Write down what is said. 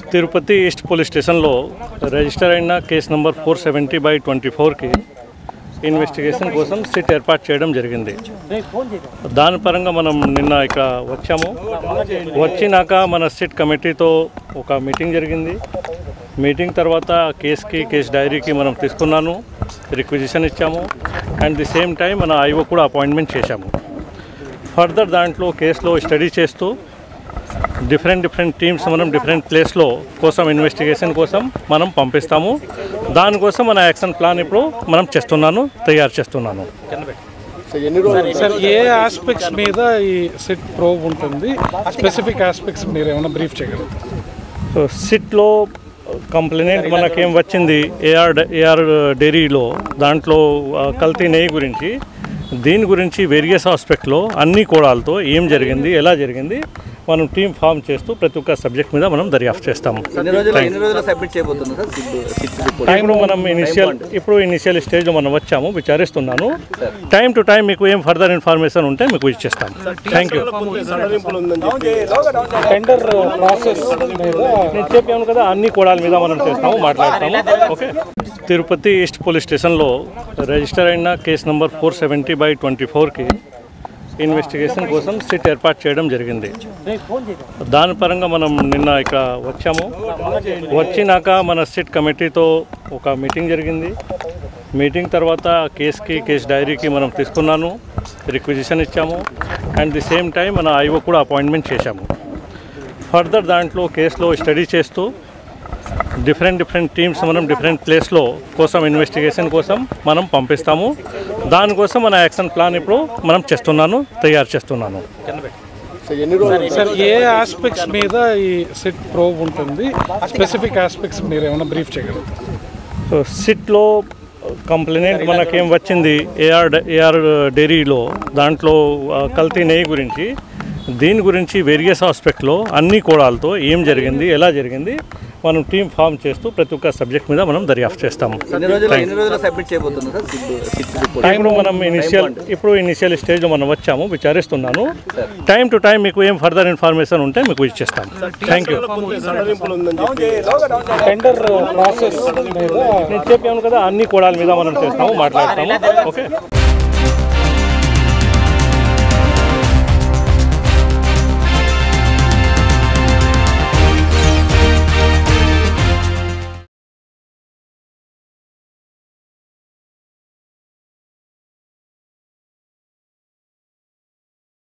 Tirupati east police స్టేషన్లో register అయిన case number four seventy by twenty ఫోర్కి ఇన్వెస్టిగేషన్ కోసం సిట్ ఏర్పాటు చేయడం జరిగింది దాని పరంగా మనం నిన్న ఇక్కడ వచ్చాము వచ్చినాక మన సిట్ కమిటీతో ఒక మీటింగ్ జరిగింది మీటింగ్ తర్వాత కేసుకి కేసు డైరీకి మనం తీసుకున్నాను రిక్విజిషన్ ఇచ్చాము అండ్ ది సేమ్ టైం మన ఐఓ కూడా అపాయింట్మెంట్ చేశాము ఫర్దర్ దాంట్లో కేసులో స్టడీ చేస్తూ డిఫరెంట్ డిఫరెంట్ టీమ్స్ మనం డిఫరెంట్ ప్లేస్లో కోసం ఇన్వెస్టిగేషన్ కోసం మనం పంపిస్తాము దానికోసం మన యాక్షన్ ప్లాన్ ఇప్పుడు మనం చేస్తున్నాను తయారు చేస్తున్నాను సార్ ఏ ఆస్పెక్ట్స్ మీద ఈ సిట్ ప్రోబ్ ఉంటుంది స్పెసిఫిక్ ఆస్పెక్ట్స్ మీరు ఏమైనా బ్రీఫ్ చేయగలరు సో సిట్లో కంప్లైంట్ మనకేం వచ్చింది ఏఆర్ ఏఆర్ డైరీలో దాంట్లో ఆ, కల్తీ నెయ్యి గురించి దీని గురించి వేరియస్ ఆస్పెక్ట్లో అన్ని కోణాలతో ఏం జరిగింది ఎలా జరిగింది మనం టీం ఫామ్ చేస్తూ ప్రతి ఒక్క సబ్జెక్ట్ మీద మనం దర్యాప్తు చేస్తాము ఎన్ని రోజులు ఎన్ని రోజులు సబ్మిట్ చేయబోతున్నారు సార్ సిట్ సిట్ రిపోర్ట్ ఇప్పుడు మనం ఇనిషియల్ ఇప్పుడు ఇనిషియల్ స్టేజ్లో మనం వచ్చాము విచారిస్తున్నాను టైం టు టైం మీకు ఏం ఫర్దర్ ఇన్ఫర్మేషన్ ఉంటే మీకు ఇచ్చేస్తాం థ్యాంక్ యూ టెండర్ ప్రాసెస్ మీద నేను చెప్పాను కదా అన్ని కోణాల మీద మనం చేస్తాము మాట్లాడతాము ఓకే తిరుపతి ఈస్ట్ పోలీస్ స్టేషన్లో రిజిస్టర్ అయిన case number four seventy by twenty ఫోర్కి ఇన్వెస్టిగేషన్ కోసం సిట్ ఏర్పాటు చేయడం జరిగింది దాని పరంగా మనం నిన్న ఇక్కడ వచ్చాము వచ్చినాక మన సిట్ కమిటీతో ఒక మీటింగ్ జరిగింది మీటింగ్ తర్వాత కేసుకి కేసు డైరీకి మనం తీసుకున్నాను రిక్విజిషన్ ఇచ్చాము అండ్ ది సేమ్ టైం మన ఐఓ కూడా అపాయింట్మెంట్ చేశాము ఫర్దర్ దాంట్లో కేసులో స్టడీ చేస్తూ డిఫరెంట్ డిఫరెంట్ టీమ్స్ మనం డిఫరెంట్ ప్లేస్లో కోసం ఇన్వెస్టిగేషన్ కోసం మనం పంపిస్తాము దానికోసం మన యాక్షన్ ప్లాన్ ఇప్పుడు మనం చేస్తున్నాను తయారు చేస్తున్నాను సార్ ఏ ఆస్పెక్ట్స్ మీద ఈ సిట్ ప్రోబ్ ఉంటుంది స్పెసిఫిక్ ఆస్పెక్ట్స్ మీరు ఏమైనా బ్రీఫ్ చేయగలరు సో సిట్లో కంప్లైంట్ మనకేం వచ్చింది ఏఆర్ ఏఆర్ డైరీలో దాంట్లో ఆ, కల్తీ నెయ్యి గురించి దీని గురించి వేరియస్ ఆస్పెక్ట్లో అన్ని కోణాలతో ఏం జరిగింది ఎలా జరిగింది మనం టీం ఫామ్ చేస్తూ ప్రతి ఒక్క సబ్జెక్ట్ మీద మనం దర్యాప్తు చేస్తాము ఎన్ని రోజులు ఎన్ని రోజులు సబ్మిట్ చేయబోతున్నారు సార్ సిట్ సిట్ రిపోర్ట్ ఇప్పుడు మనం ఇనిషియల్ ఇప్పుడు ఇనిషియల్ స్టేజ్లో మనం వచ్చాము విచారిస్తున్నాను టైం టు టైం మీకు ఏం ఫర్దర్ ఇన్ఫర్మేషన్ ఉంటే మీకు ఇచ్చేస్తాం థ్యాంక్ యూ టెండర్ ప్రాసెస్ మీద నేను చెప్పాను కదా అన్ని కోణాల మీద మనం చేస్తాము మాట్లాడతాము ఓకే